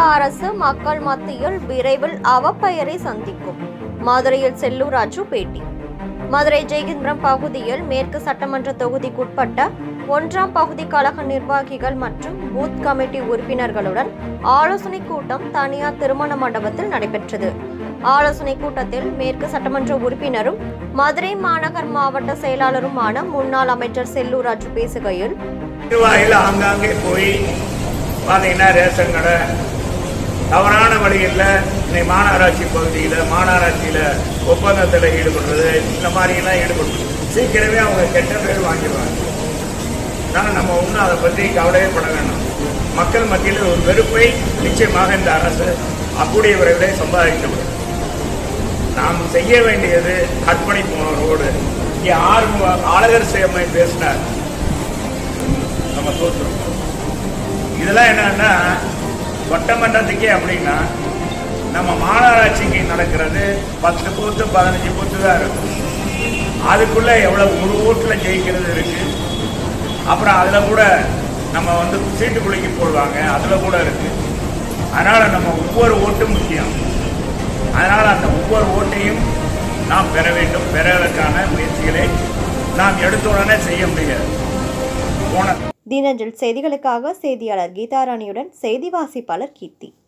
அரசு மக்கள் மத்தியில் விரைவில் அவப்பெயரை சந்திக்கும் மதுரையில் செல்லூர் ராஜு பேட்டி மதுரை ஜெயகேந்திரம் பகுதியில் மேற்கு சட்டமன்ற தொகுதிக்குட்பட்ட ஒன்றாம் பகுதி கழக நிர்வாகிகள் மற்றும் பூத் கமிட்டி உறுப்பினர்களுடன் ஆலோசனை கூட்டம் தனியார் திருமண மண்டபத்தில் நடைபெற்றது ஆலோசனை கூட்டத்தில் மேற்கு சட்டமன்ற உறுப்பினரும் மதுரை மாநகர் மாவட்ட செயலாளருமான முன்னாள் அமைச்சர் செல்லூர் ராஜு பேசுகையில் நிர்வாகிகள் ஆங்காங்கே போய் பார்த்தீங்கன்னா ரேஷன் கடை தவறான வழியில் இன்னைக்கு மாநகராட்சி பகுதியில் மாநகராட்சியில் ஒப்பந்தத்தில் ஈடுபடுறது இந்த மாதிரிலாம் ஈடுபடுறது சீக்கிரமே அவங்க கெட்ட பேர் வாங்கிடுவாங்க ஆனால் நம்ம ஒன்றும் அதை பற்றி கவலையே பட வேண்டாம் மக்கள் மத்தியில் ஒரு வெறுப்பை நிச்சயமாக இந்த அரசு அக்கூடிய விரைவிலே சம்பாதிக்க முடியும் நாம் செய்ய வேண்டியது அர்ப்பணிப்பு உணர்வோடு இங்கே ஆறு ஆளுகர் சேமை பேசினார் நம்ம தோற்றுறோம் இதெல்லாம் என்னன்னா சட்டமன்றத்துக்கே அப்படின்னா நம்ம மாநகராட்சிக்கு நடக்கிறது பத்து பூத்து பதினஞ்சு பூத்து தான் இருக்கும் அதுக்குள்ள எவ்வளவு ஒரு ஓட்டில் ஜெயிக்கிறது இருக்கு அப்புறம் அதில் கூட நம்ம வந்து சீட்டு குலுக்கி போடுவாங்க அதில் கூட இருக்கு அதனால நம்ம ஒவ்வொரு ஓட்டும் முக்கியம் அதனால அந்த ஒவ்வொரு ஓட்டையும் நாம் பெற வேண்டும் பெறுவதற்கான முயற்சிகளை நாம் எடுத்த உடனே செய்ய முடியாது போன தினஞ்சல் செய்திகளுக்காக செய்தியாளர் கீதாராணியுடன் செய்தி வாசிப்பாளர் கீர்த்தி